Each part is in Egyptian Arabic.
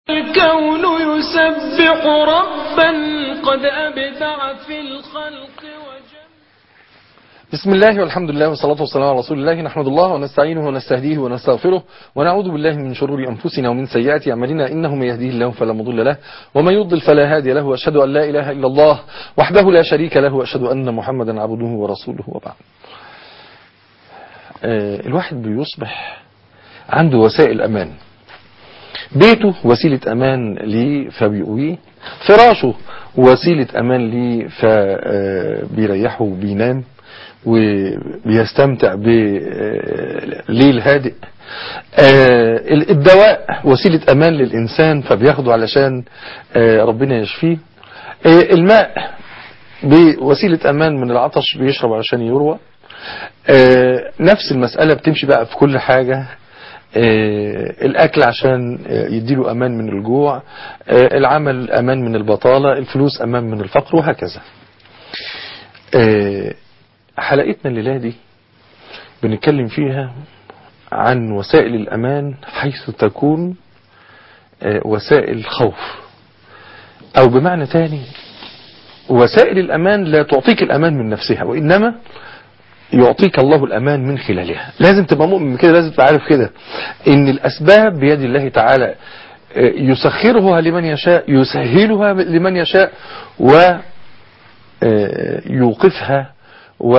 الكون يسبح ربا قد أبدع في الخلق وجل بسم الله والحمد لله والصلاة والسلام على رسول الله نحمد الله ونستعينه ونستهديه ونستغفره ونعوذ بالله من شرور أنفسنا ومن سيئات أعمالنا إنه من يهديه الله فلا مضل له ومن يضل فلا هادي له وأشهد أن لا إله إلا الله وحده لا شريك له وأشهد أن محمدا عبده ورسوله وبعد آه، الواحد بيصبح عنده وسائل أمان بيته وسيلة أمان ليه فبيقويه فراشه وسيلة أمان ليه فبيريحه وبينام وبيستمتع بليل هادئ آه، الدواء وسيلة أمان للإنسان فبياخده علشان آه، ربنا يشفيه آه، الماء بوسيلة أمان من العطش بيشرب علشان يروى نفس المسألة بتمشي بقى في كل حاجة الأكل عشان يديله أمان من الجوع العمل أمان من البطالة الفلوس أمان من الفقر وهكذا حلقتنا الليلة دي بنتكلم فيها عن وسائل الأمان حيث تكون وسائل الخوف أو بمعنى تاني وسائل الأمان لا تعطيك الأمان من نفسها وإنما يعطيك الله الأمان من خلالها لازم تبقى مؤمن كده لازم تبقى عارف كده إن الأسباب بيد الله تعالى يسخرها لمن يشاء يسهلها لمن يشاء ويوقفها و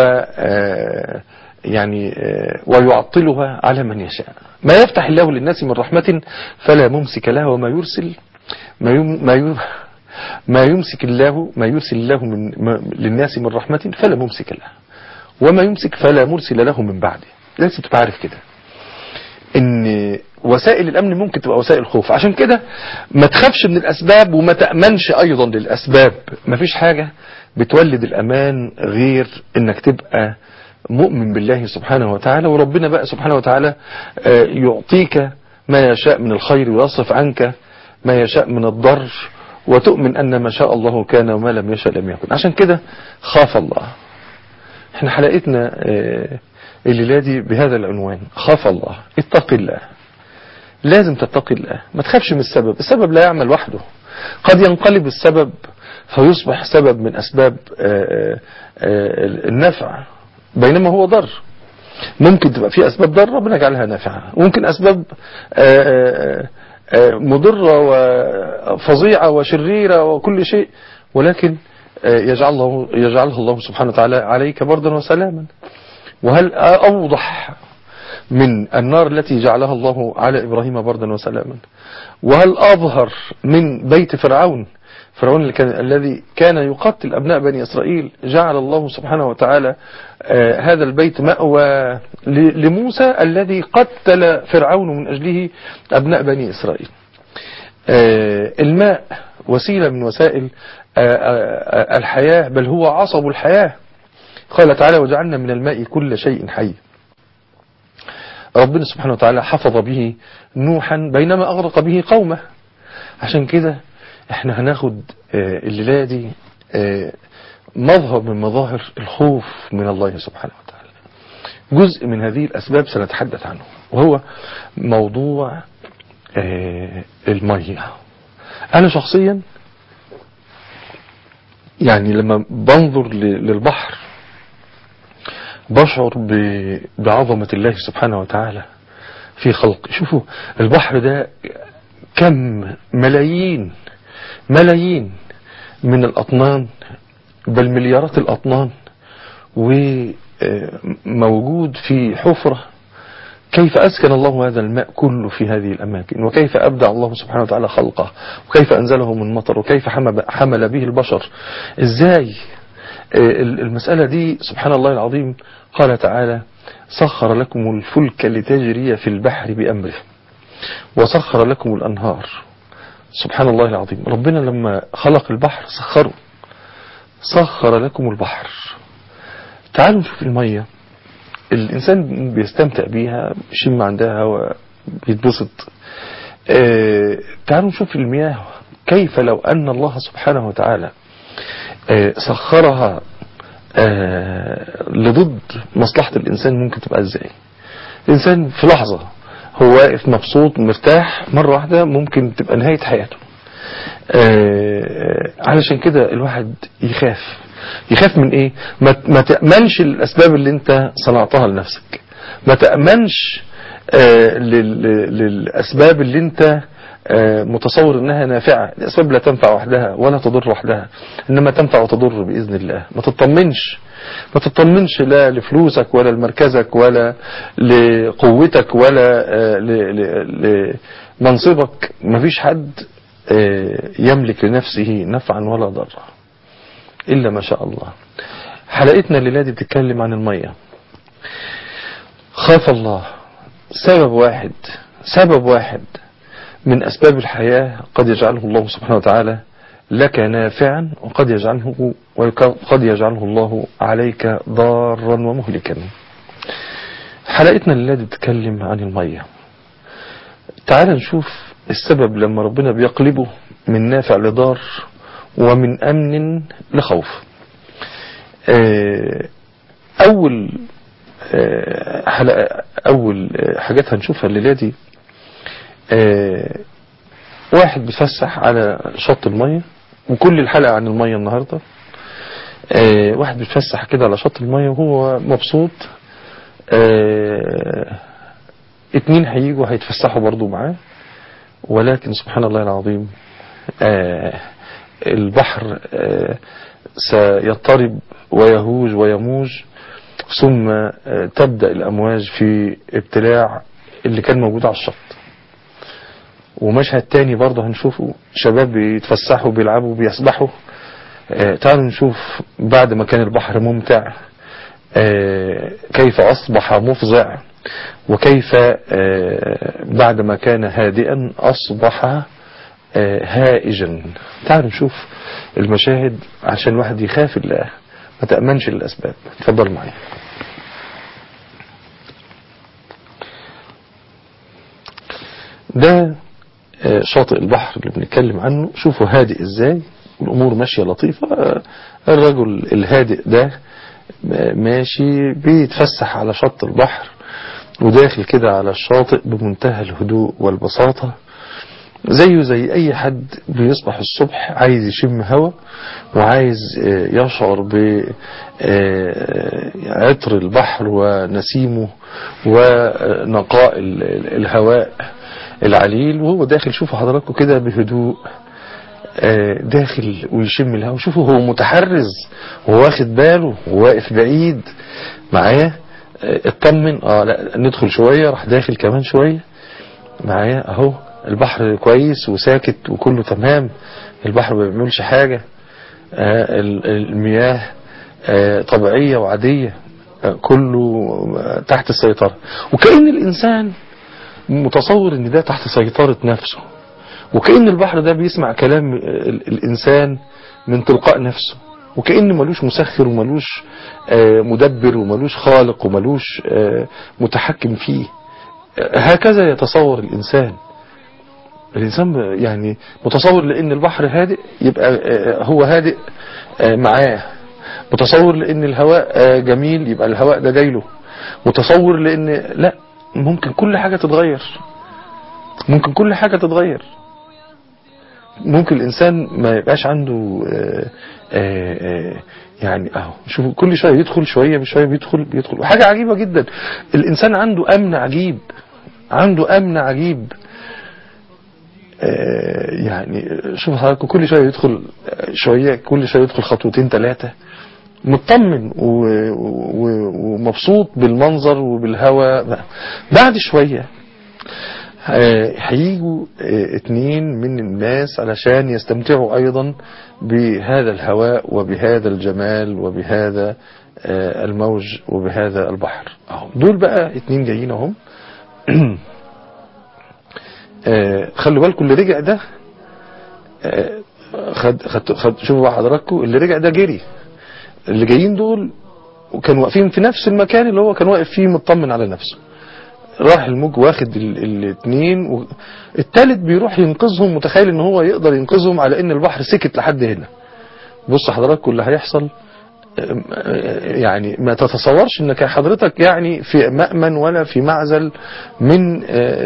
يعني ويعطلها على من يشاء ما يفتح الله للناس من رحمة فلا ممسك لها وما يرسل ما يم ما ما يمسك الله ما يرسل الله من للناس من رحمة فلا ممسك لها وما يمسك فلا مرسل له من بعده لازم تبقى عارف كده ان وسائل الامن ممكن تبقى وسائل خوف عشان كده ما تخافش من الاسباب وما تأمنش ايضا للاسباب مفيش حاجة بتولد الامان غير انك تبقى مؤمن بالله سبحانه وتعالى وربنا بقى سبحانه وتعالى يعطيك ما يشاء من الخير ويصرف عنك ما يشاء من الضر وتؤمن ان ما شاء الله كان وما لم يشاء لم يكن عشان كده خاف الله احنا حلقتنا الليلة دي بهذا العنوان خاف الله اتق الله لازم تتقي الله ما تخافش من السبب السبب لا يعمل وحده قد ينقلب السبب فيصبح سبب من أسباب النفع بينما هو ضر ممكن تبقى في أسباب ضر ربنا يجعلها نافعة ممكن أسباب مضرة وفظيعة وشريرة وكل شيء ولكن يجعل الله يجعلها الله سبحانه وتعالى عليك بردا وسلاما وهل أوضح من النار التي جعلها الله على إبراهيم بردا وسلاما وهل أظهر من بيت فرعون فرعون اللي كان الذي كان يقتل أبناء بني إسرائيل جعل الله سبحانه وتعالى آه هذا البيت مأوى لموسى الذي قتل فرعون من أجله أبناء بني إسرائيل آه الماء وسيلة من وسائل آه الحياة بل هو عصب الحياة قال تعالى وجعلنا من الماء كل شيء حي ربنا سبحانه وتعالى حفظ به نوحا بينما أغرق به قومه عشان كده احنا هناخد الليلة دي مظهر من مظاهر الخوف من الله سبحانه وتعالى جزء من هذه الأسباب سنتحدث عنه وهو موضوع المية أنا شخصيا يعني لما بنظر للبحر بشعر بعظمة الله سبحانه وتعالى في خلق شوفوا البحر ده كم ملايين ملايين من الأطنان بل مليارات الأطنان وموجود في حفرة كيف أسكن الله هذا الماء كله في هذه الأماكن وكيف أبدع الله سبحانه وتعالى خلقه وكيف أنزله من مطر وكيف حمل به البشر إزاي المسألة دي سبحان الله العظيم قال تعالى سخر لكم الفلك لتجري في البحر بأمره وسخر لكم الأنهار سبحان الله العظيم ربنا لما خلق البحر سخره سخر لكم البحر تعالوا نشوف المية الإنسان بيستمتع بيها بيشم عندها هواء بيتبسط اه تعالوا نشوف المياه كيف لو أن الله سبحانه وتعالى اه سخرها اه لضد مصلحة الإنسان ممكن تبقى إزاي الإنسان في لحظة هو واقف مبسوط مرتاح مرة واحدة ممكن تبقى نهاية حياته آه، علشان كده الواحد يخاف يخاف من ايه ما ما تأمنش الاسباب اللي انت صنعتها لنفسك ما تأمنش آه، لل- للاسباب اللي انت آه، متصور انها نافعة الاسباب لا تنفع وحدها ولا تضر وحدها انما تنفع وتضر باذن الله ما تطمنش ما تطمنش لا لفلوسك ولا لمركزك ولا لقوتك ولا آه، ل- ل- لمنصبك مفيش حد آه، يملك لنفسه نفعا ولا ضرا إلا ما شاء الله حلقتنا الليلة دي بتتكلم عن المية خاف الله سبب واحد سبب واحد من أسباب الحياة قد يجعله الله سبحانه وتعالى لك نافعا وقد يجعله وقد يجعله الله عليك ضارا ومهلكا حلقتنا الليلة دي بتتكلم عن المية تعال نشوف السبب لما ربنا بيقلبه من نافع لضار ومن أمن لخوف آه، أول آه، حلقة أول آه، حاجات هنشوفها الليلة دي آه، واحد بيتفسح على شط المية وكل الحلقة عن المية النهاردة آه، واحد بيتفسح كده على شط المية وهو مبسوط آه، اتنين هيجوا هيتفسحوا برضو معاه ولكن سبحان الله العظيم آه البحر آه سيضطرب ويهوج ويموج ثم آه تبدأ الأمواج في ابتلاع اللي كان موجود على الشط ومشهد تاني برضه هنشوفه شباب بيتفسحوا بيلعبوا بيسبحوا آه تعالوا نشوف بعد ما كان البحر ممتع آه كيف أصبح مفزع وكيف آه بعد ما كان هادئا أصبح آه هائجا تعالوا نشوف المشاهد عشان الواحد يخاف الله ما تأمنش الأسباب تفضل معي ده آه شاطئ البحر اللي بنتكلم عنه شوفوا هادئ ازاي والأمور ماشية لطيفة آه الرجل الهادئ ده ماشي بيتفسح على شط البحر وداخل كده على الشاطئ بمنتهى الهدوء والبساطة زيه زي أي حد بيصبح الصبح عايز يشم هوا وعايز يشعر بعطر البحر ونسيمه ونقاء الهواء العليل وهو داخل شوفوا حضراتكم كده بهدوء داخل ويشم الهواء شوفوا هو متحرز وهو واخد باله وواقف بعيد معاه اطمن اه لا ندخل شوية راح داخل كمان شوية معايا اهو البحر كويس وساكت وكله تمام البحر ما بيعملش حاجة آه المياه آه طبيعية وعادية آه كله تحت السيطرة وكأن الإنسان متصور ان ده تحت سيطرة نفسه وكأن البحر ده بيسمع كلام الإنسان من تلقاء نفسه وكأن ملوش مسخر وملوش مدبر وملوش خالق وملوش متحكم فيه هكذا يتصور الإنسان الإنسان يعني متصور لأن البحر هادئ يبقى هو هادئ معاه متصور لأن الهواء جميل يبقى الهواء ده جايله متصور لأن لا ممكن كل حاجة تتغير ممكن كل حاجة تتغير ممكن الإنسان ما يبقاش عنده آآ آآ يعني اهو شوفوا كل شوية يدخل شوية بشوية بيدخل بيدخل وحاجة عجيبة جدا الإنسان عنده أمن عجيب عنده أمن عجيب يعني شوف حضراتكم كل شوية يدخل شوية كل شوية يدخل خطوتين ثلاثة مطمن ومبسوط بالمنظر وبالهواء بعد شوية هيجوا اتنين من الناس علشان يستمتعوا ايضا بهذا الهواء وبهذا الجمال وبهذا الموج وبهذا البحر اهو دول بقى اتنين جايين اهم خلوا بالكم اللي رجع ده خد خد خد شوفوا حضراتكم اللي رجع ده جري اللي جايين دول وكانوا واقفين في نفس المكان اللي هو كان واقف فيه مطمن على نفسه راح الموج واخد الاثنين و... التالت بيروح ينقذهم متخيل ان هو يقدر ينقذهم على ان البحر سكت لحد هنا بص حضراتكم اللي هيحصل يعني ما تتصورش انك حضرتك يعني في مأمن ولا في معزل من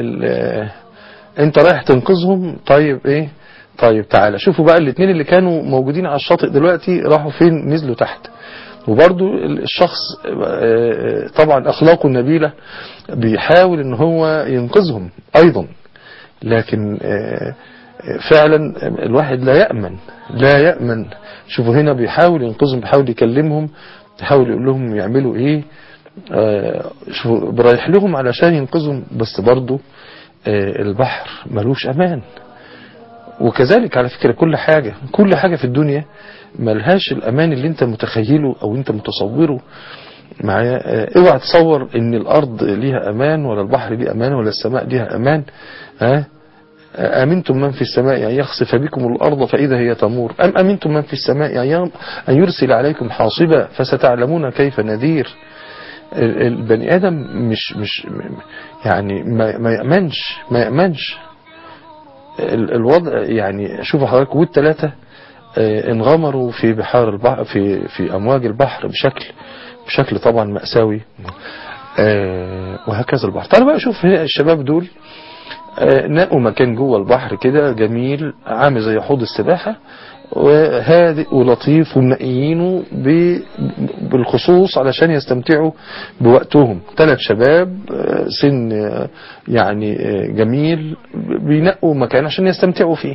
انت رايح تنقذهم طيب ايه طيب تعالى شوفوا بقى الاثنين اللي كانوا موجودين على الشاطئ دلوقتي راحوا فين نزلوا تحت وبرضو الشخص طبعا اخلاقه النبيلة بيحاول ان هو ينقذهم ايضا لكن فعلا الواحد لا يأمن لا يأمن شوفوا هنا بيحاول ينقذهم بيحاول يكلمهم بيحاول يقول لهم يعملوا ايه شوفوا برايح لهم علشان ينقذهم بس برضو البحر ملوش امان وكذلك على فكرة كل حاجة كل حاجة في الدنيا ملهاش الامان اللي انت متخيله او انت متصوره معايا اوعى تصور ان الارض ليها امان ولا البحر ليه امان ولا السماء ليها امان ها أمنتم من في السماء أن يخسف بكم الأرض فإذا هي تمور أم أمنتم من في السماء أن يرسل عليكم حاصبا فستعلمون كيف نذير البني آدم مش مش يعني ما, ما يأمنش ما يأمنش الوضع يعني شوفوا حضرتك والثلاثة انغمروا في بحار البحر في في أمواج البحر بشكل بشكل طبعا مأساوي وهكذا البحر تعالوا بقى شوف الشباب دول نقوا مكان جوه البحر كده جميل عامل زي حوض السباحة وهادئ ولطيف ومنقيينه بالخصوص علشان يستمتعوا بوقتهم ثلاث شباب سن يعني جميل بينقوا مكان عشان يستمتعوا فيه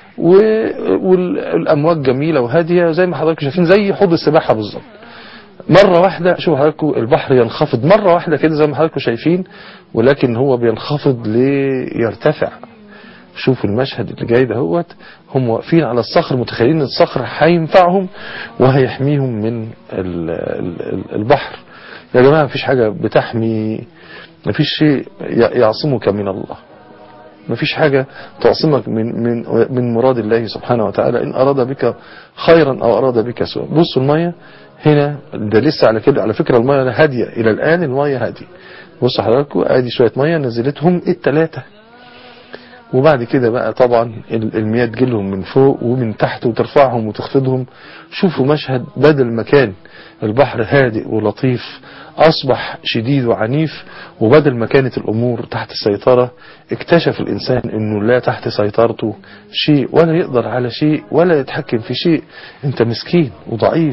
والأمواج جميلة وهادية زي ما حضراتكم شايفين زي حوض السباحة بالظبط مرة واحدة شوفوا حضراتكم البحر ينخفض مرة واحدة كده زي ما حضراتكم شايفين ولكن هو بينخفض ليرتفع شوفوا المشهد اللي جاي دهوت هم واقفين على الصخر متخيلين ان الصخر هينفعهم وهيحميهم من البحر يا جماعة مفيش حاجة بتحمي مفيش شيء يعصمك من الله مفيش حاجة تعصمك من من من مراد الله سبحانه وتعالى إن أراد بك خيرا أو أراد بك سوء بصوا المية هنا ده لسه على كده على فكرة المية هادية إلى الآن المية هادية بصوا حضراتكم ادي شوية مية نزلتهم التلاتة وبعد كده بقى طبعا المياه تجيلهم من فوق ومن تحت وترفعهم وتخفضهم شوفوا مشهد بدل مكان البحر هادئ ولطيف أصبح شديد وعنيف وبدل ما كانت الأمور تحت السيطرة اكتشف الإنسان أنه لا تحت سيطرته شيء ولا يقدر على شيء ولا يتحكم في شيء أنت مسكين وضعيف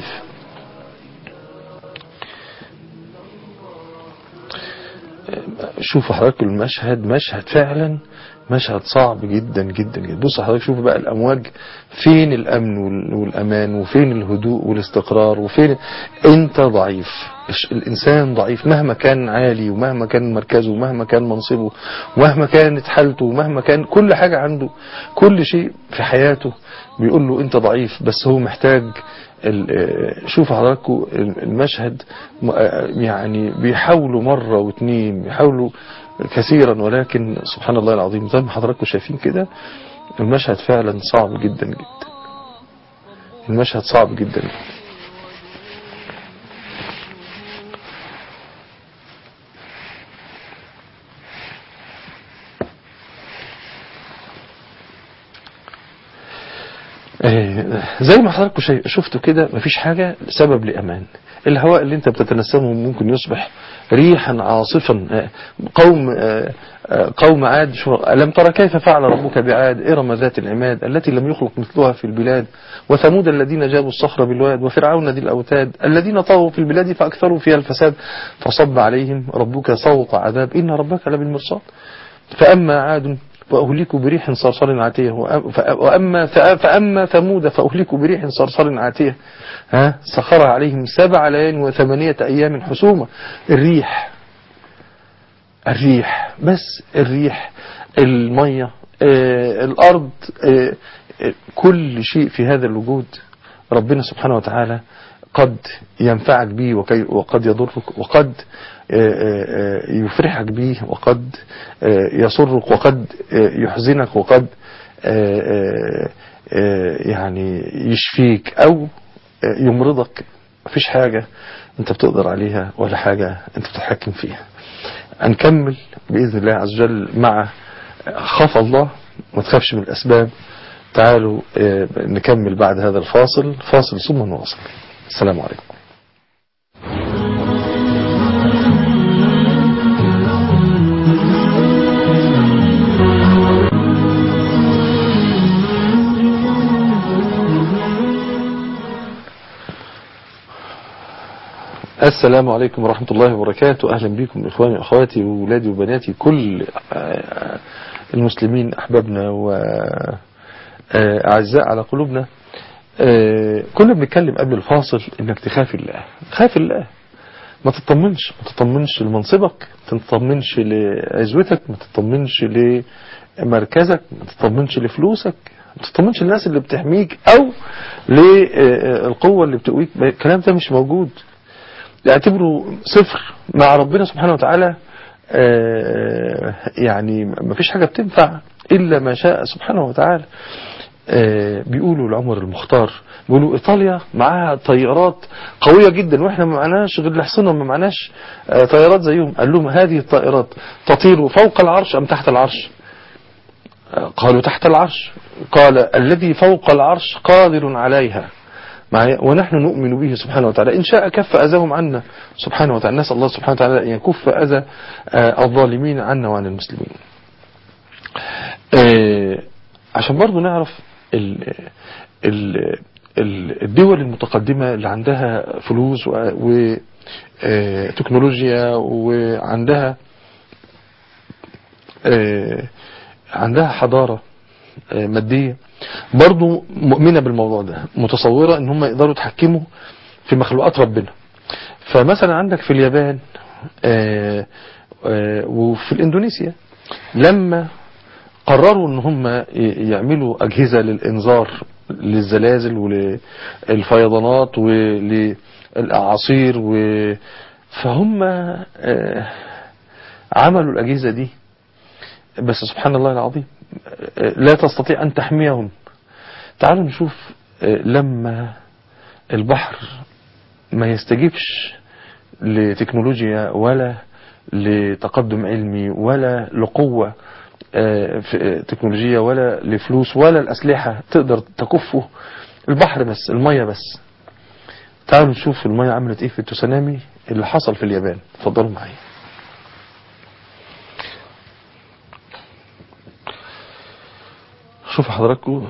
شوفوا حضراتكم المشهد مشهد فعلا مشهد صعب جدا جدا جدا بص حضرتك شوف بقى الأمواج فين الأمن والأمان وفين الهدوء والاستقرار وفين انت ضعيف الإنسان ضعيف مهما كان عالي ومهما كان مركزه ومهما كان منصبه ومهما كانت حالته ومهما كان كل حاجة عنده كل شيء في حياته بيقول له انت ضعيف بس هو محتاج شوفوا حضراتكم المشهد يعني بيحاولوا مرة واثنين بيحاولوا كثيرا ولكن سبحان الله العظيم زي ما حضراتكم شايفين كده المشهد فعلا صعب جدا جدا المشهد صعب جدا جدا زي ما حضراتكم شفتوا كده مفيش حاجة سبب لأمان الهواء اللي انت بتتنسمه ممكن يصبح ريحا عاصفا قوم قوم عاد ألم ترى كيف فعل ربك بعاد إرم ذات العماد التي لم يخلق مثلها في البلاد وثمود الذين جابوا الصخر بالواد وفرعون ذي الأوتاد الذين طغوا في البلاد فأكثروا فيها الفساد فصب عليهم ربك صوت عذاب إن ربك لبالمرصاد فأما عاد فأهلكوا بريح صرصر عاتية وأما فأما ثمود فأهلكوا بريح صرصر عاتية ها سخر عليهم سبع ليال وثمانية أيام حسومة الريح الريح بس الريح المية آه الأرض آه كل شيء في هذا الوجود ربنا سبحانه وتعالى قد ينفعك به وقد يضرك وقد يفرحك به وقد يسرك وقد يحزنك وقد يعني يشفيك أو يمرضك مفيش حاجة انت بتقدر عليها ولا حاجة انت بتتحكم فيها هنكمل بإذن الله عز وجل مع خاف الله ما تخافش من الأسباب تعالوا نكمل بعد هذا الفاصل فاصل ثم نواصل السلام عليكم السلام عليكم ورحمة الله وبركاته أهلا بكم إخواني وأخواتي وولادي وبناتي كل آه، المسلمين أحبابنا وأعزاء على قلوبنا آه، كنا بنتكلم قبل الفاصل إنك تخاف الله خاف الله ما تطمنش ما تطمنش لمنصبك ما تطمنش لعزوتك ما تطمنش لمركزك ما تطمنش لفلوسك ما تطمنش للناس اللي بتحميك أو للقوة اللي بتقويك الكلام ده مش موجود اعتبره صفر مع ربنا سبحانه وتعالى آه، يعني ما فيش حاجة بتنفع إلا ما شاء سبحانه وتعالى آه، بيقولوا لعمر المختار بيقولوا إيطاليا معاها طيارات قوية جدا وإحنا ما معناش غير الحصنة ما معناش آه، طيارات زيهم قال لهم هذه الطائرات تطير فوق العرش أم تحت العرش آه، قالوا تحت العرش قال الذي فوق العرش قادر عليها معايا ونحن نؤمن به سبحانه وتعالى إن شاء كف أذاهم عنا سبحانه وتعالى نسأل الله سبحانه وتعالى أن يكف أذى آه، الظالمين عنا وعن المسلمين آه، عشان برضو نعرف ال ال ال- الدول المتقدمة اللي عندها فلوس وتكنولوجيا وعندها آه، عندها حضارة آه، مادية برضو مؤمنة بالموضوع ده متصورة ان هم يقدروا يتحكموا في مخلوقات ربنا فمثلا عندك في اليابان آه، آه، وفي الاندونيسيا لما قرروا ان هم ي- يعملوا اجهزة للانذار للزلازل وللفيضانات وللاعاصير و... فهم آه، عملوا الاجهزة دي بس سبحان الله العظيم آه، لا تستطيع ان تحميهم تعالوا نشوف آه، لما البحر ما يستجيبش لتكنولوجيا ولا لتقدم علمي ولا لقوة آه، في- آه، تكنولوجية ولا لفلوس ولا الأسلحة تقدر تكفه البحر بس المية بس تعالوا نشوف المية عملت ايه في التسونامي اللي حصل في اليابان اتفضلوا معايا شوفوا حضراتكم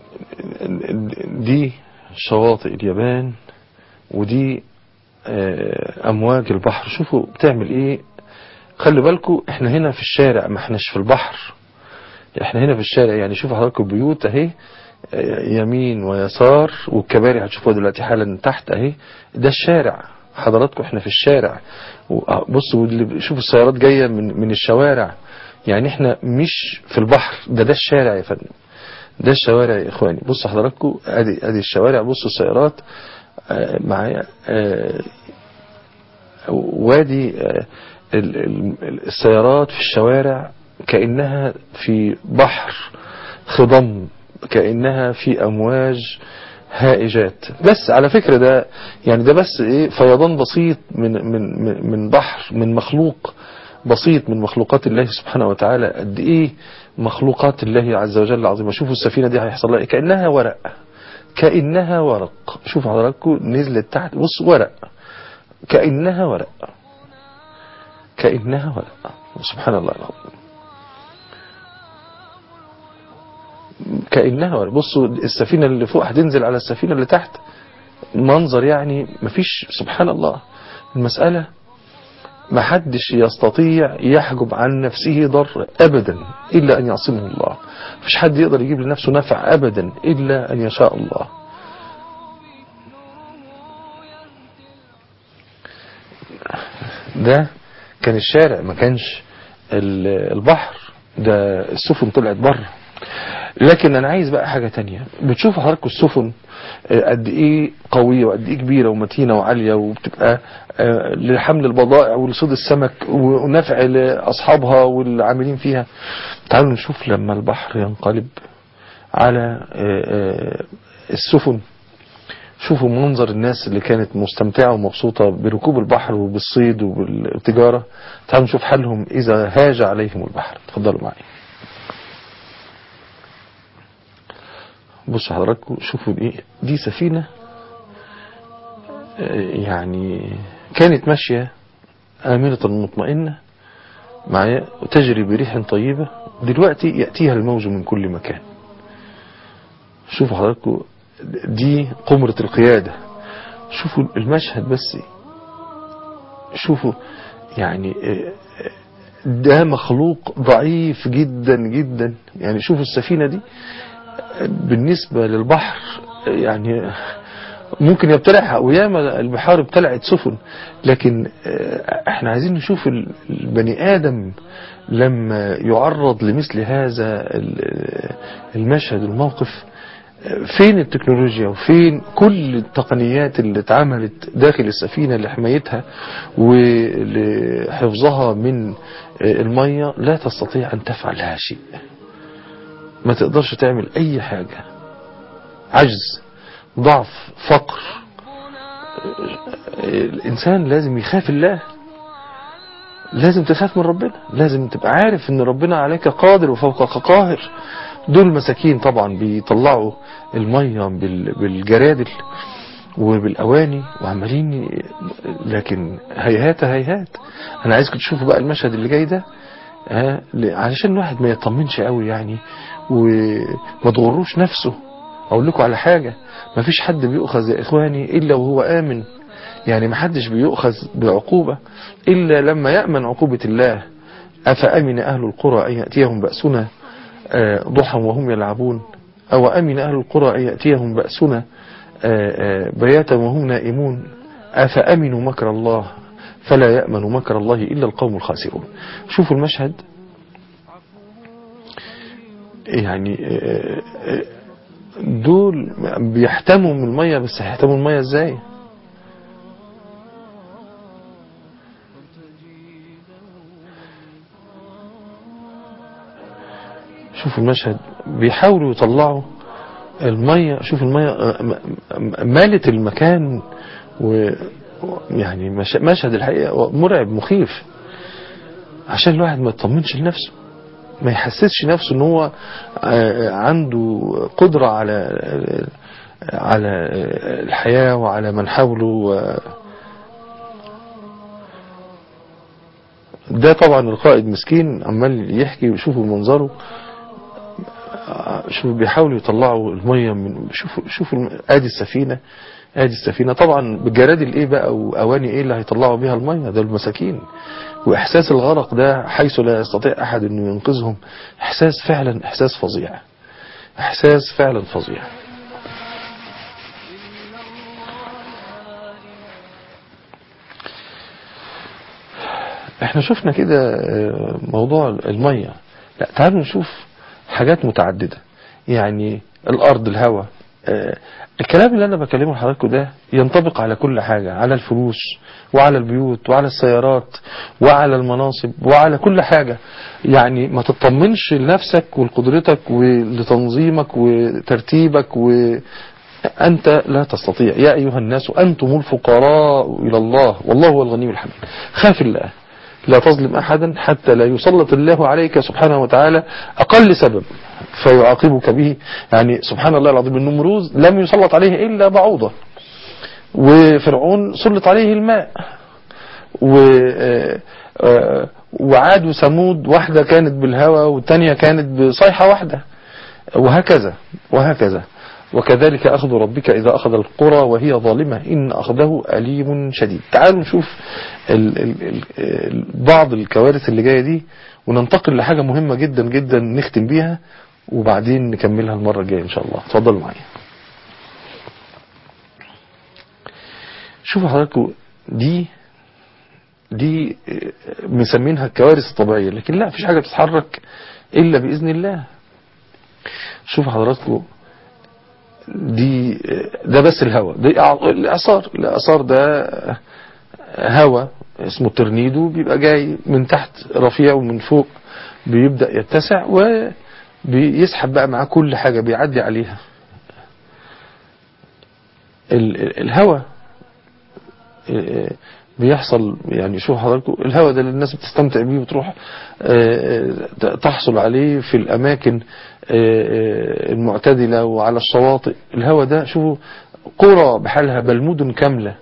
دي شواطئ اليابان ودي آه، امواج البحر شوفوا بتعمل ايه خلي بالكم احنا هنا في الشارع ما احناش في البحر احنا هنا في الشارع يعني شوفوا حضراتكم البيوت اهي آه، يمين ويسار والكباري هتشوفوها دلوقتي حالا تحت اهي ده الشارع حضراتكم احنا في الشارع و- بصوا اللي شوفوا السيارات جايه من من الشوارع يعني احنا مش في البحر ده ده الشارع يا فندم ده الشوارع يا اخواني بصوا حضراتكم ادي ادي الشوارع بصوا السيارات آه، معايا آه، وادي آه، ال- ال- السيارات في الشوارع كأنها في بحر خضم كأنها في أمواج هائجات بس على فكرة ده يعني ده بس ايه فيضان بسيط من من من- من بحر من مخلوق بسيط من مخلوقات الله سبحانه وتعالى قد ايه مخلوقات الله عز وجل عظيمة شوفوا السفينة دي هيحصل لها ايه كأنها ورق كأنها ورق شوفوا حضراتكم نزلت تحت بص ورق كأنها ورق كأنها ورق سبحان الله العظيم كأنها ورق بصوا السفينة اللي فوق هتنزل على السفينة اللي تحت منظر يعني مفيش سبحان الله المسألة ما حدش يستطيع يحجب عن نفسه ضر أبدا إلا أن يعصمه الله مفيش حد يقدر يجيب لنفسه نفع أبدا إلا أن يشاء الله ده كان الشارع ما كانش ال- البحر ده السفن طلعت بره لكن انا عايز بقى حاجة تانية بتشوفوا حضراتكم السفن آه، قد ايه قوية وقد ايه كبيرة ومتينة وعالية وبتبقى آه، لحمل البضائع ولصيد السمك ونفع لاصحابها والعاملين فيها تعالوا نشوف لما البحر ينقلب على آه، آه، السفن شوفوا منظر الناس اللي كانت مستمتعة ومبسوطة بركوب البحر وبالصيد وبالتجارة تعالوا نشوف حالهم إذا هاج عليهم البحر تفضلوا معي بصوا حضراتكم شوفوا دي دي سفينة آه، يعني كانت ماشية آمنة مطمئنة معايا وتجري بريح طيبة دلوقتي يأتيها الموج من كل مكان شوفوا حضراتكم دي قمرة القيادة شوفوا المشهد بس شوفوا يعني ده مخلوق ضعيف جدا جدا يعني شوفوا السفينة دي بالنسبة للبحر يعني ممكن يبتلعها وياما البحار ابتلعت سفن لكن احنا عايزين نشوف البني آدم لما يعرض لمثل هذا المشهد الموقف فين التكنولوجيا وفين كل التقنيات اللي اتعملت داخل السفينة لحمايتها ولحفظها من المية لا تستطيع أن تفعلها شيء ما تقدرش تعمل أي حاجة عجز ضعف فقر الإنسان لازم يخاف الله لازم تخاف من ربنا لازم تبقى عارف ان ربنا عليك قادر وفوقك قاهر دول مساكين طبعا بيطلعوا المية بالجرادل وبالأواني وعمالين لكن هيهات هيهات أنا عايزكم تشوفوا بقى المشهد اللي جاي ده ها علشان الواحد ما يطمنش قوي يعني وما تغروش نفسه أقول لكم على حاجة ما فيش حد بيؤخذ يا إخواني إلا وهو آمن يعني ما حدش بيؤخذ بعقوبة إلا لما يأمن عقوبة الله أفأمن أهل القرى أن يأتيهم بأسنا ضحى وهم يلعبون أو أمن أهل القرى أن يأتيهم بأسنا بياتا وهم نائمون أفأمنوا مكر الله فلا يأمن مكر الله إلا القوم الخاسرون شوفوا المشهد يعني دول بيحتموا من المية بس هيحتموا المية ازاي شوفوا المشهد بيحاولوا يطلعوا المية شوف المية مالت المكان ويعني مشهد الحقيقة مرعب مخيف عشان الواحد ما يطمنش لنفسه ما يحسسش نفسه ان هو عنده قدرة على على الحياة وعلى من حوله ده طبعا القائد مسكين عمال يحكي ويشوفوا منظره شوفوا بيحاولوا يطلعوا المية من شوفوا شوفوا ادي السفينة ادي السفينة طبعا بالجرادل ايه بقى واواني ايه اللي هيطلعوا بيها المية ده المساكين واحساس الغرق ده حيث لا يستطيع احد انه ينقذهم احساس فعلا احساس فظيع احساس فعلا فظيع احنا شفنا كده موضوع المية لا تعالوا نشوف حاجات متعددة يعني الارض الهواء الكلام اللي انا بكلمه لحضراتكم ده ينطبق على كل حاجة على الفلوس وعلى البيوت وعلى السيارات وعلى المناصب وعلى كل حاجة يعني ما تطمنش لنفسك ولقدرتك ولتنظيمك وترتيبك و أنت لا تستطيع يا أيها الناس أنتم الفقراء إلى الله والله هو الغني الحميد خاف الله لا تظلم أحدا حتى لا يسلط الله عليك سبحانه وتعالى أقل سبب فيعاقبك به يعني سبحان الله العظيم النمروز لم يسلط عليه إلا بعوضة وفرعون سلط عليه الماء و وعاد وثمود واحدة كانت بالهوى والتانية كانت بصيحة واحدة وهكذا وهكذا وكذلك أخذ ربك إذا أخذ القرى وهي ظالمة إن أخذه أليم شديد تعالوا نشوف ال ال ال بعض الكوارث اللي جاية دي وننتقل لحاجة مهمة جدا جدا نختم بيها وبعدين نكملها المرة الجاية إن شاء الله تفضلوا معايا شوفوا حضراتكم دي دي مسمينها الكوارث الطبيعية لكن لا فيش حاجة بتتحرك إلا بإذن الله شوفوا حضراتكم دي ده بس الهواء دي الإعصار الإعصار ده هواء اسمه ترنيدو بيبقى جاي من تحت رفيع ومن فوق بيبدأ يتسع وبيسحب بقى معاه كل حاجة بيعدي عليها الهواء بيحصل يعني شوف حضراتكم الهواء ده اللي الناس بتستمتع بيه وتروح تحصل عليه في الأماكن المعتدلة وعلى الشواطئ الهواء ده شوفوا قرى بحالها بل مدن كاملة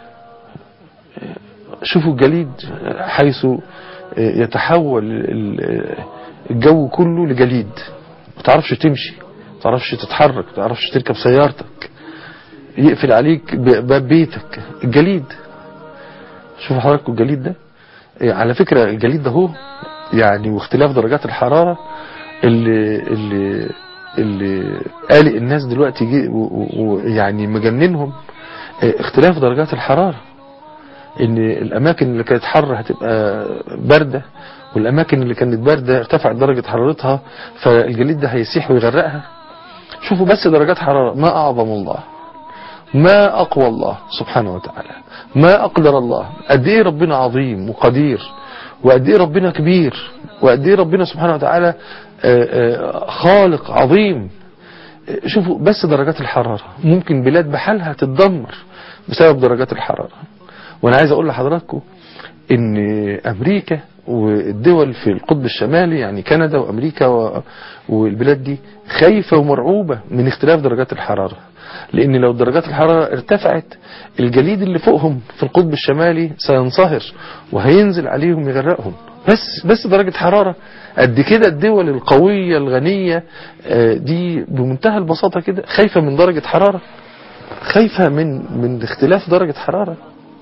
شوفوا الجليد حيث يتحول الجو كله لجليد ما تعرفش تمشي ما تعرفش تتحرك ما تعرفش تركب سيارتك يقفل عليك باب بيتك الجليد شوفوا حضراتكم الجليد ده إيه، على فكرة الجليد ده هو يعني واختلاف درجات الحرارة اللي اللي اللي قالق الناس دلوقتي جي- و- و- ويعني مجننهم إيه، اختلاف درجات الحرارة ان الاماكن اللي كانت حر هتبقى باردة والاماكن اللي كانت باردة ارتفعت درجة حرارتها فالجليد ده هيسيح ويغرقها شوفوا بس درجات حرارة ما اعظم الله ما اقوى الله سبحانه وتعالى ما اقدر الله قد ايه ربنا عظيم وقدير وقد ايه ربنا كبير وقد ايه ربنا سبحانه وتعالى آه، آه، خالق عظيم آه، شوفوا بس درجات الحرارة ممكن بلاد بحالها تتدمر بسبب درجات الحرارة وانا عايز اقول لحضراتكم ان امريكا والدول في القطب الشمالي يعني كندا وامريكا و- والبلاد دي خايفة ومرعوبة من اختلاف درجات الحرارة لان لو درجات الحرارة ارتفعت الجليد اللي فوقهم في القطب الشمالي سينصهر وهينزل عليهم يغرقهم بس بس درجة حرارة قد كده الدول القوية الغنية آه، دي بمنتهى البساطة كده خايفة من درجة حرارة خايفة من من اختلاف درجة حرارة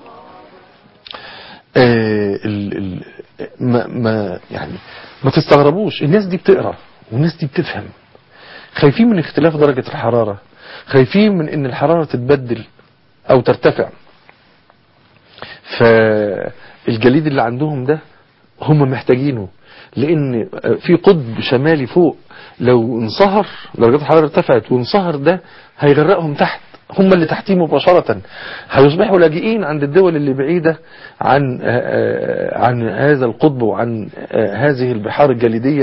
آه، ال ال ما ما يعني ما تستغربوش الناس دي بتقرا والناس دي بتفهم خايفين من اختلاف درجة الحرارة خايفين من ان الحرارة تتبدل او ترتفع فالجليد اللي عندهم ده هم محتاجينه لان في قطب شمالي فوق لو انصهر درجات الحرارة ارتفعت وانصهر ده هيغرقهم تحت هم اللي تحتيه مباشرة هيصبحوا لاجئين عند الدول اللي بعيدة عن آه، عن هذا القطب وعن آه، هذه البحار الجليدية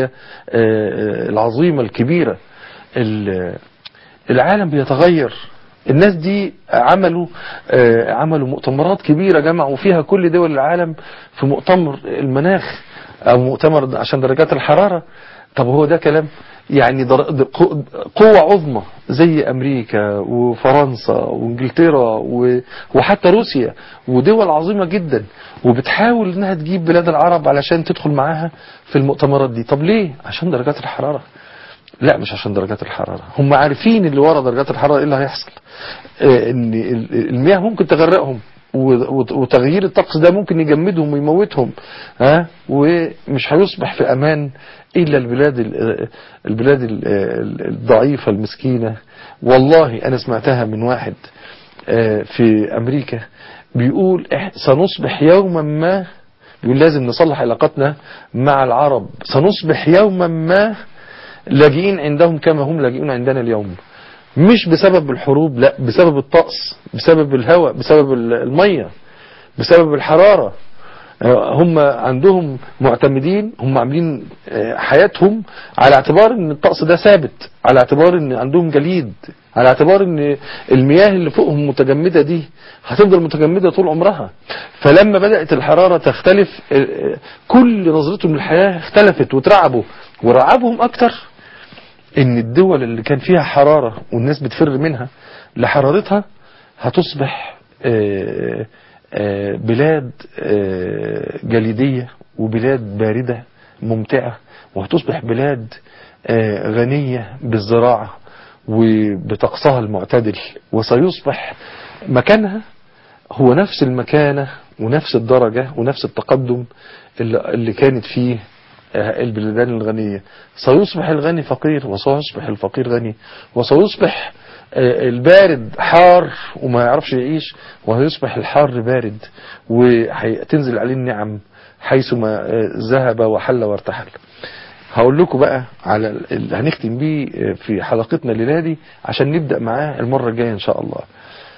آه، العظيمة الكبيرة ال- العالم بيتغير الناس دي عملوا آه، عملوا مؤتمرات كبيرة جمعوا فيها كل دول العالم في مؤتمر المناخ او مؤتمر عشان درجات الحرارة طب هو ده كلام يعني در- د- قو- قوة عظمى زي امريكا وفرنسا وانجلترا و- وحتى روسيا ودول عظيمة جدا وبتحاول انها تجيب بلاد العرب علشان تدخل معاها في المؤتمرات دي طب ليه عشان درجات الحرارة لا مش عشان درجات الحرارة هم عارفين اللي ورا درجات الحرارة ايه اللي هيحصل آه، ان ال- المياه ممكن تغرقهم و- وت- وتغيير الطقس ده ممكن يجمدهم ويموتهم ها ومش هيصبح في امان الا البلاد ال- البلاد ال- ال- الضعيفة المسكينة والله انا سمعتها من واحد آه، في امريكا بيقول إح- سنصبح يوما ما بيقول لازم نصلح علاقتنا مع العرب سنصبح يوما ما لاجئين عندهم كما هم لاجئون عندنا اليوم مش بسبب الحروب لا بسبب الطقس بسبب الهواء بسبب ال- المية بسبب الحرارة آه، هم عندهم معتمدين هم عاملين آه، حياتهم على اعتبار ان الطقس ده ثابت على اعتبار ان عندهم جليد على اعتبار ان المياه اللي فوقهم متجمدة دي هتفضل متجمدة طول عمرها فلما بدأت الحرارة تختلف آه، آه، كل نظرتهم للحياة اختلفت وترعبوا ورعبهم اكتر ان الدول اللي كان فيها حرارة والناس بتفر منها لحرارتها هتصبح آه، آه، بلاد آه، جليدية وبلاد باردة ممتعة وهتصبح بلاد آه، غنية بالزراعة وبطقسها المعتدل وسيصبح مكانها هو نفس المكانة ونفس الدرجة ونفس التقدم اللي اللي كانت فيه آه، البلدان الغنية سيصبح الغني فقير وسيصبح الفقير غني وسيصبح آه، البارد حار وما يعرفش يعيش وهيصبح الحار بارد وهتنزل عليه النعم حيثما آه، ذهب وحل وارتحل هقول لكم بقى على اللي هنختم بيه آه، في حلقتنا الليله دي عشان نبدأ معاه المرة الجاية ان شاء الله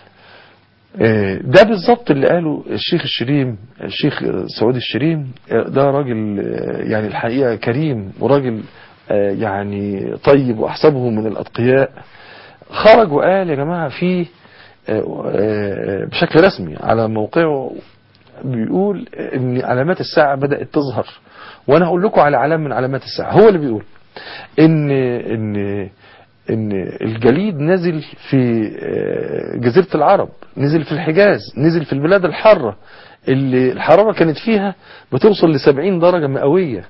آه، ده بالظبط اللي قاله الشيخ الشريم الشيخ سعود الشريم آه، ده راجل آه، يعني الحقيقة كريم وراجل آه، يعني طيب وأحسبه من الأتقياء خرج وقال يا جماعة في آه، آه، بشكل رسمي على موقعه بيقول ان علامات الساعة بدأت تظهر وانا هقول لكم على علامة من علامات الساعة هو اللي بيقول ان ان ان الجليد نزل في آه، جزيرة العرب نزل في الحجاز نزل في البلاد الحارة اللي الحرارة كانت فيها بتوصل لسبعين درجة مئوية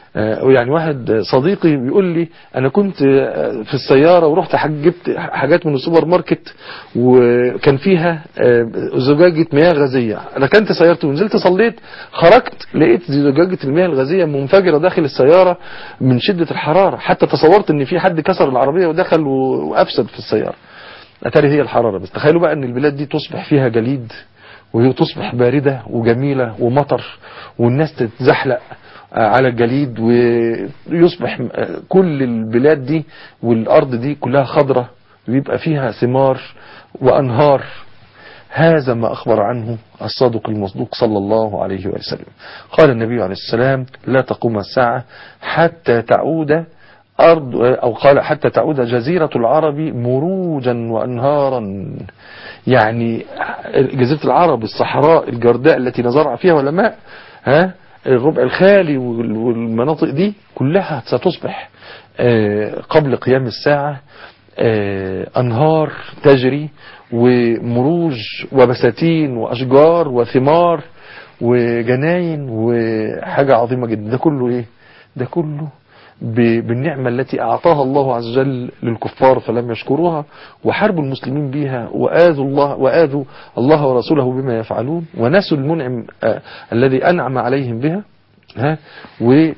آه، يعني واحد صديقي بيقول لي انا كنت آه، في السياره ورحت حج- جبت حاجات من السوبر ماركت وكان فيها آه، زجاجه مياه غازيه ركنت سيارتي ونزلت صليت خرجت لقيت زجاجه المياه الغازيه منفجره داخل السياره من شده الحراره حتى تصورت ان في حد كسر العربيه ودخل و- وافسد في السياره اتاري هي الحراره بس تخيلوا بقى ان البلاد دي تصبح فيها جليد وتصبح باردة وجميلة ومطر والناس تتزحلق آه، على الجليد ويصبح آه، كل البلاد دي والأرض دي كلها خضرة ويبقى فيها ثمار وأنهار هذا ما أخبر عنه الصادق المصدوق صلى الله عليه وسلم قال النبي عليه السلام لا تقوم الساعة حتى تعود أرض أو قال حتى تعود جزيرة العرب مروجا وأنهارا يعني جزيرة العرب الصحراء الجرداء التي لا زرع فيها ولا ماء ها الربع الخالي وال- والمناطق دي كلها ستصبح آه، قبل قيام الساعة آه، أنهار تجري ومروج وبساتين وأشجار وثمار وجناين وحاجة عظيمة جدا ده كله إيه ده كله ب- بالنعمة التي أعطاها الله عز وجل للكفار فلم يشكروها وحاربوا المسلمين بها وآذوا الله وآذوا الله ورسوله بما يفعلون ونسوا المنعم آه الذي أنعم عليهم بها ها و آه،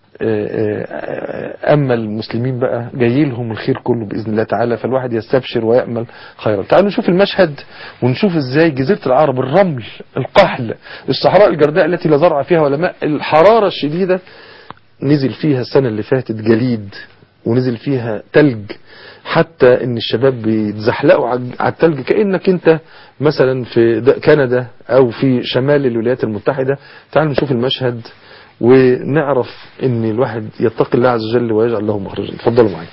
آه، أما المسلمين بقى جاي لهم الخير كله بإذن الله تعالى فالواحد يستبشر ويأمل خيرا تعالوا نشوف المشهد ونشوف ازاي جزيرة العرب الرمل القحل الصحراء الجرداء التي لا زرع فيها ولا ماء الحرارة الشديدة نزل فيها السنة اللي فاتت جليد ونزل فيها تلج حتى ان الشباب بيتزحلقوا على على التلج كأنك انت مثلا في د- كندا او في شمال الولايات المتحدة تعالوا نشوف المشهد ونعرف ان الواحد يتقي الله عز وجل ويجعل له مخرجا اتفضلوا معي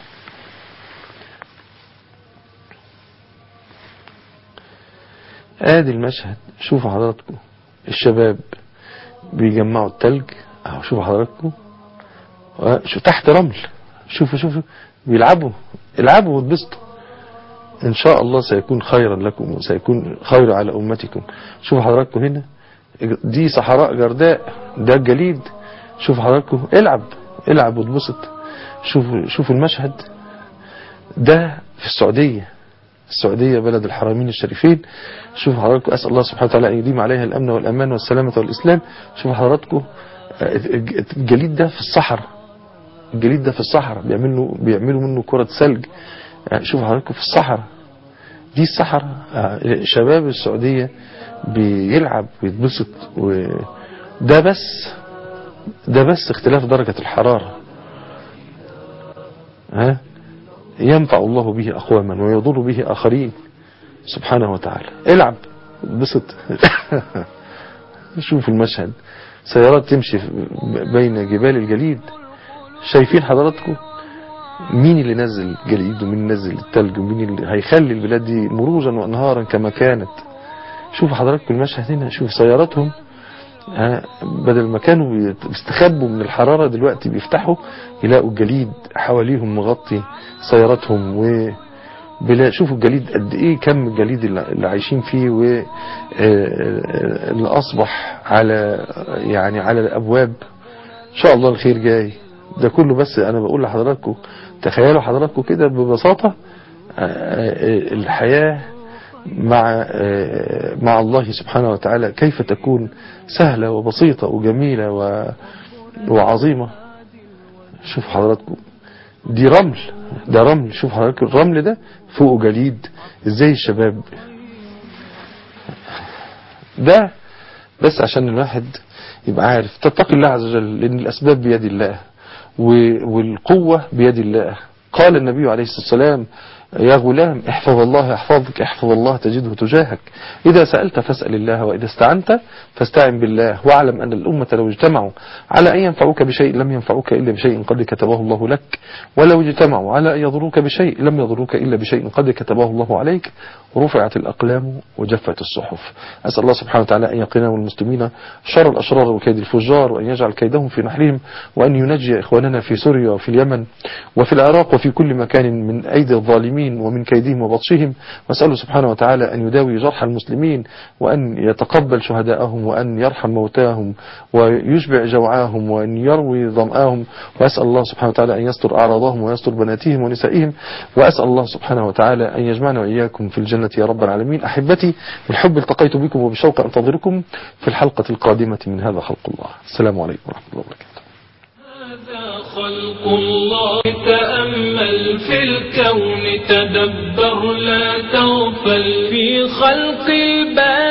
ادي المشهد شوفوا حضراتكم الشباب بيجمعوا التلج اهو شوفوا حضراتكم شو تحت رمل شوفوا شوفوا بيلعبوا العبوا واتبسطوا ان شاء الله سيكون خيرا لكم وسيكون خير على امتكم شوفوا حضراتكم هنا دي صحراء جرداء ده الجليد شوفوا حضراتكم العب العب واتبسط شوفوا شوفوا المشهد ده في السعودية السعودية بلد الحرمين الشريفين شوفوا حضراتكم أسأل الله سبحانه وتعالى أن يديم عليها الأمن والأمان والسلامة والإسلام شوفوا حضراتكم آه، الجليد ده في الصحراء الجليد ده في الصحراء بيعملوا بيعملوا منه كرة ثلج يعني شوفوا حضراتكم في الصحراء دي الصحراء آه، شباب السعودية بيلعب ويتبسط وده بس ده بس اختلاف درجة الحرارة ها ينفع الله به أقواما ويضر به آخرين سبحانه وتعالى العب اتبسط شوف المشهد سيارات تمشي بين جبال الجليد شايفين حضراتكم مين اللي نزل الجليد ومين اللي نزل التلج ومين اللي هيخلي البلاد دي مروجا وانهارا كما كانت شوفوا حضراتكم المشهد هنا شوف سياراتهم ها، بدل ما كانوا بيستخبوا من الحرارة دلوقتي بيفتحوا يلاقوا الجليد حواليهم مغطي سياراتهم و بلا شوفوا الجليد قد ايه كم الجليد اللي اللي عايشين فيه و آه، آه، اللي اصبح على يعني على الابواب ان شاء الله الخير جاي ده كله بس انا بقول لحضراتكم تخيلوا حضراتكم كده ببساطة آه، آه، الحياة مع آه، مع الله سبحانه وتعالى كيف تكون سهلة وبسيطة وجميلة و- وعظيمة شوف حضراتكم دي رمل ده رمل شوف حضرتك الرمل ده فوقه جليد ازاي الشباب ده بس عشان الواحد يبقى عارف تتقي الله عز وجل لان الاسباب بيد الله و- والقوة بيد الله قال النبي عليه الصلاة والسلام يا غلام احفظ الله يحفظك احفظ الله تجده تجاهك إذا سألت فاسأل الله وإذا استعنت فاستعن بالله واعلم أن الأمة لو اجتمعوا على أن ينفعوك بشيء لم ينفعوك إلا بشيء قد كتبه الله لك ولو اجتمعوا على أن يضروك بشيء لم يضروك إلا بشيء قد كتبه الله عليك ورفعت الأقلام وجفت الصحف أسأل الله سبحانه وتعالى أن يقينا والمسلمين شر الأشرار وكيد الفجار وأن يجعل كيدهم في نحرهم وأن ينجي إخواننا في سوريا وفي اليمن وفي العراق وفي كل مكان من أيدي الظالمين المسلمين ومن كيدهم وبطشهم وأسأله سبحانه وتعالى أن يداوي جرح المسلمين وأن يتقبل شهداءهم وأن يرحم موتاهم ويشبع جوعاهم وأن يروي ظمآهم وأسأل الله سبحانه وتعالى أن يستر أعراضهم ويستر بناتهم ونسائهم وأسأل الله سبحانه وتعالى أن يجمعنا وإياكم في الجنة يا رب العالمين أحبتي بالحب التقيت بكم وبشوق أنتظركم في الحلقة القادمة من هذا خلق الله السلام عليكم ورحمة الله وبركاته هذا خلق الله تأمل في الكون تدبر لا تغفل في خلق الباري